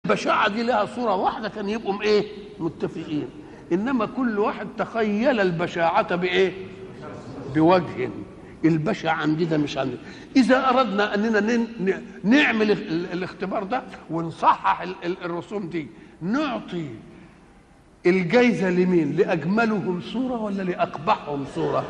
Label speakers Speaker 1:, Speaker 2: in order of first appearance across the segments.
Speaker 1: البشاعة دي لها صورة واحدة كان يبقوا ايه متفقين انما كل واحد تخيل البشاعة بايه بوجه البشع عندي ده مش عندي اذا اردنا اننا ن- ن- نعمل ال- الاختبار ده ونصحح ال- ال- الرسوم دي نعطي الجايزة لمين لأجملهم صورة ولا لأقبحهم صورة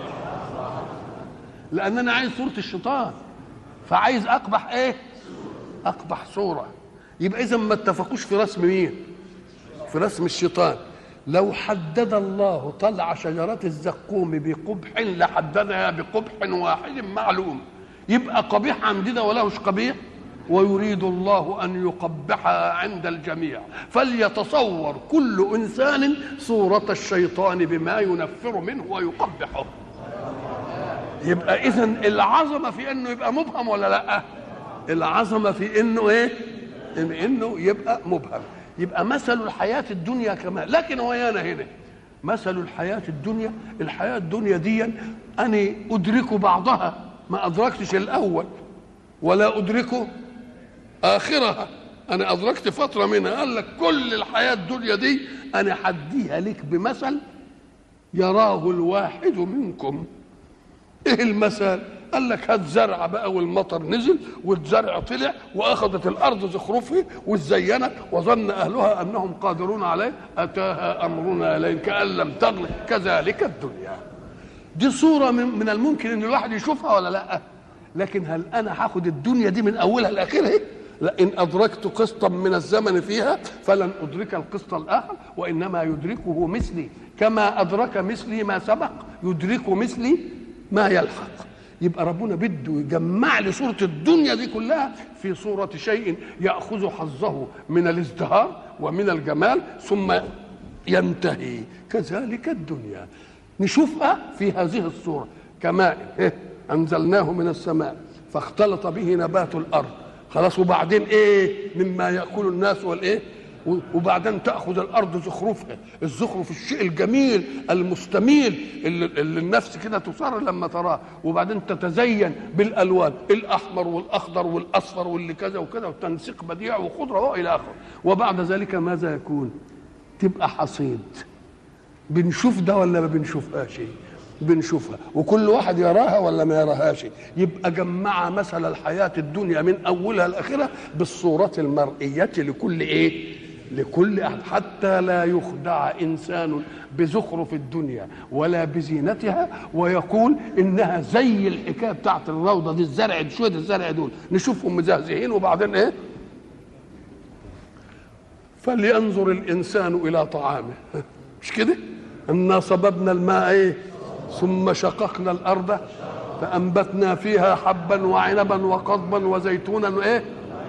Speaker 1: لأن أنا عايز صورة الشيطان فعايز أقبح إيه أقبح صورة يبقى إذا ما اتفقوش في رسم مين في رسم الشيطان لو حدد الله طلع شجرة الزقوم بقبح لحددها بقبح واحد معلوم يبقى قبيح عند ده ولهش قبيح ويريد الله أن يقبحها عند الجميع فليتصور كل إنسان صورة الشيطان بما ينفر منه ويقبحه يبقى إذا العظمة في إنه يبقى مبهم ولا لأ العظمة في إنه إيه إن إنه يبقى مبهم يبقى مثل الحياة الدنيا كما لكن ويانا هنا مثل الحياة الدنيا الحياة الدنيا دي أنا أدرك بعضها ما أدركتش الأول ولا أدرك آخرها أنا أدركت فترة منها قال لك كل الحياة الدنيا دي أنا حديها لك بمثل يراه الواحد منكم ايه المثل قال لك هات زرع بقى والمطر نزل والزرع طلع واخذت الارض زخرفه وزينت وظن اهلها انهم قادرون عليه اتاها امرنا ليل كان لم تغن كذلك الدنيا دي صوره من, من الممكن ان الواحد يشوفها ولا لا لكن هل انا هاخد الدنيا دي من اولها لاخرها لئن ادركت قسطا من الزمن فيها فلن ادرك القسط الاخر وانما يدركه مثلي كما ادرك مثلي ما سبق يدرك مثلي ما يلحق يبقى ربنا بده يجمع لي صورة الدنيا دي كلها في صورة شيء يأخذ حظه من الازدهار ومن الجمال ثم ينتهي كذلك الدنيا نشوفها في هذه الصورة كماء إيه؟ أنزلناه من السماء فاختلط به نبات الأرض خلاص وبعدين إيه مما يأكل الناس والإيه وبعدين تاخذ الارض زخرفها الزخرف الشيء الجميل المستميل اللي, اللي النفس كده تصر لما تراه وبعدين تتزين بالالوان الاحمر والاخضر والاصفر واللي كذا وكذا وتنسيق بديع وخضره والى اخره وبعد ذلك ماذا يكون تبقى حصيد بنشوف ده ولا ما بنشوفهاش بنشوفها وكل واحد يراها ولا ما يراهاش يبقى جمع مثل الحياة الدنيا من أولها لآخرها بالصورة المرئية لكل إيه لكل أحد حتى لا يخدع إنسان بزخرف الدنيا ولا بزينتها ويقول إنها زي الحكاية بتاعت الروضة دي الزرع شوية الزرع دول نشوفهم مزهزهين وبعدين إيه فلينظر الإنسان إلى طعامه مش كده إنا صببنا الماء إيه ثم شققنا الارض فانبتنا فيها حبا وعنبا وقضبا وزيتونا ايه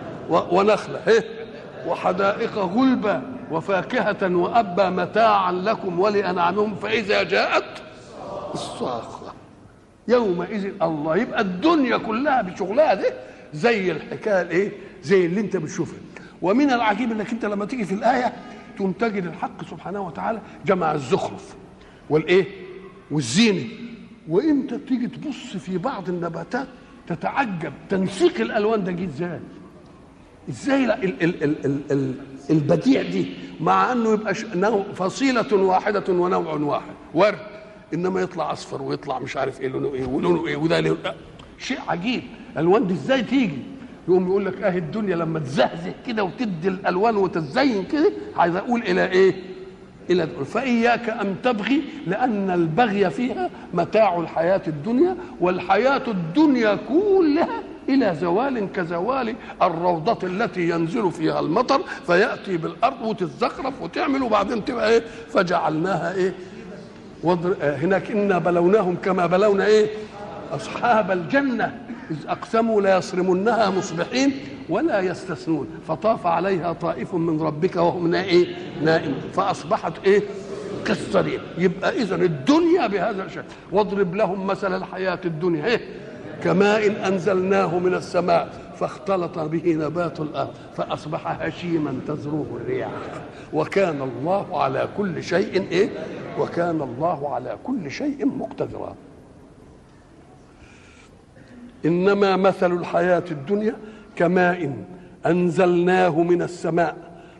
Speaker 1: ونخله ايه وحدائق غلبا وفاكهة وأبا متاعا لكم ولأنعامهم فإذا جاءت الصاخة يومئذ الله يبقى الدنيا كلها بشغلها دي زي الحكاية الايه زي اللي انت بتشوفها ومن العجيب انك انت لما تيجي في الآية تقوم تجد الحق سبحانه وتعالى جمع الزخرف والايه والزينه وانت تيجي تبص في بعض النباتات تتعجب تنسيق الالوان ده جه ازاي ازاي ال ال ال ال ال ال البديع دي مع انه يبقى نوع فصيله واحده ونوع واحد ورد انما يطلع اصفر ويطلع مش عارف ايه لونه ايه ولونه ايه وده لونه شيء عجيب الالوان دي ازاي تيجي يقوم يقول لك اه الدنيا لما تزهزه كده وتدي الالوان وتزين كده عايز اقول الى ايه الى فاياك ان تبغي لان البغي فيها متاع الحياه الدنيا والحياه الدنيا كلها الى زوال كزوال الروضه التي ينزل فيها المطر فياتي بالارض وتتزخرف وتعمل وبعدين تبقى ايه فجعلناها ايه وضر... هناك انا بلوناهم كما بلونا ايه اصحاب الجنه اذ اقسموا ليصرمنها مصبحين ولا يستثنون فطاف عليها طائف من ربك وهم ايه نائم فاصبحت ايه كالصريم يبقى اذا الدنيا بهذا الشكل واضرب لهم مثل الحياه الدنيا ايه كماء انزلناه من السماء فاختلط به نبات الارض فاصبح هشيما تزروه الرياح وكان الله على كل شيء ايه وكان الله على كل شيء مقتدرا انما مثل الحياه الدنيا كماء انزلناه من السماء